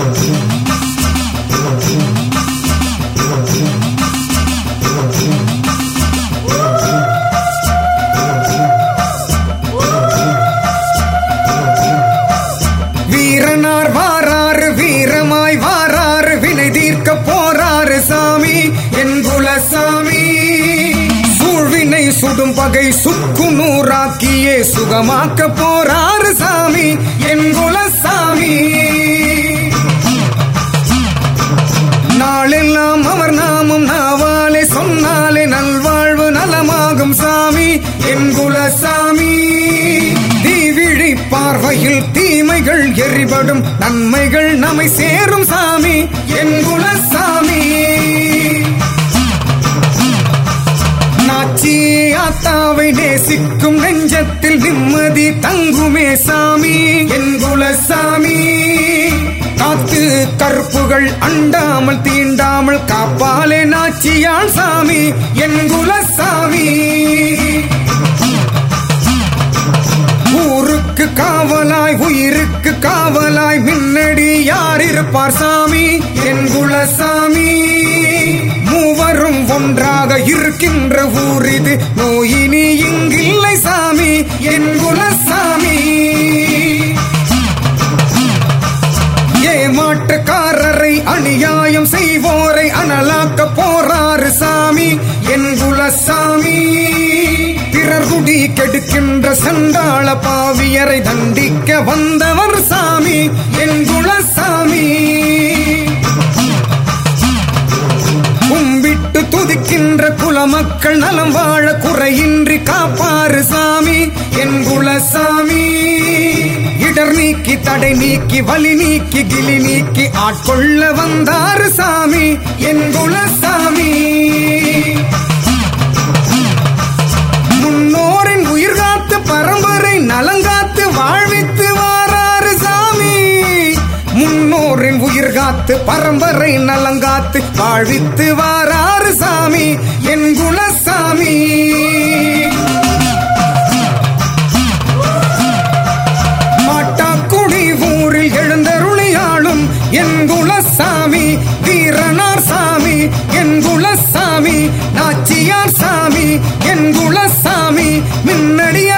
வீரனார் வாராறு வீரமாய் வாராறு வினை தீர்க்க போறாரு சாமி என் குலசாமி சூழ்வினை சுடும் பகை சுக்கு நூறாக்கியே சுகமாக்க போறாரு சாமி என் குலசாமி நாளெல்லாம் அவர் நாமம் நாவாலே சொன்னாலே நல்வாழ்வு நலமாகும் சாமி என் குலசாமி தீவிழி பார்வையில் தீமைகள் எரிபடும் நன்மைகள் நம்மை சேரும் சாமி என் குலசாமி நாச்சி ஆத்தாவை நேசிக்கும் நெஞ்சத்தில் நிம்மதி தங்குமே சாமி என் குலசாமி காத்து கற்புகள் அண்டாமல் தீண்டாமல் காப்பாலே நாச்சியாள் சாமி என் குலசாமி ஊருக்கு காவலாய் உயிருக்கு காவலாய் முன்னடி யார் இருப்பார் சாமி என் குலசாமி மூவரும் ஒன்றாக இருக்கின்ற ஊர் இது நோயினி இங்கில்லை சாமி என் குலசாமி ஏமாற்றுக்காரரை அநியாயம் செய்வோரை அனலாக்க போறாரு சாமி என் குலசாமி பிறர் குடி கெடுக்கின்ற சண்டாள பாவியரை தண்டிக்க வந்தவர் சாமி என் குலசாமி கும்பிட்டு துதிக்கின்ற குலமக்கள் நலம் வாழ குறையின்றி காப்பாறு சாமி என் குலசாமி இடர் நீக்கி தடை நீக்கி வலி நீக்கி கிளி நீக்கி ஆட்கொள்ள வந்தாரு சாமி என் குலசாமி முன்னோரின் உயிர் காத்து பரம்பரை நலங்காத்து வாழ்வித்து வாராரு சாமி முன்னோரின் உயிர் காத்து பரம்பரை நலங்காத்து வாழ்வித்து வாராரு சாமி என் குலசாமி மாட்டாக்குடி ஊரில் எழுந்தருளியாளும் என் குலசாமி வீரனார் சாமி என் குலசாமி நாச்சியார் சாமி என் குலசாமி மின்னடிய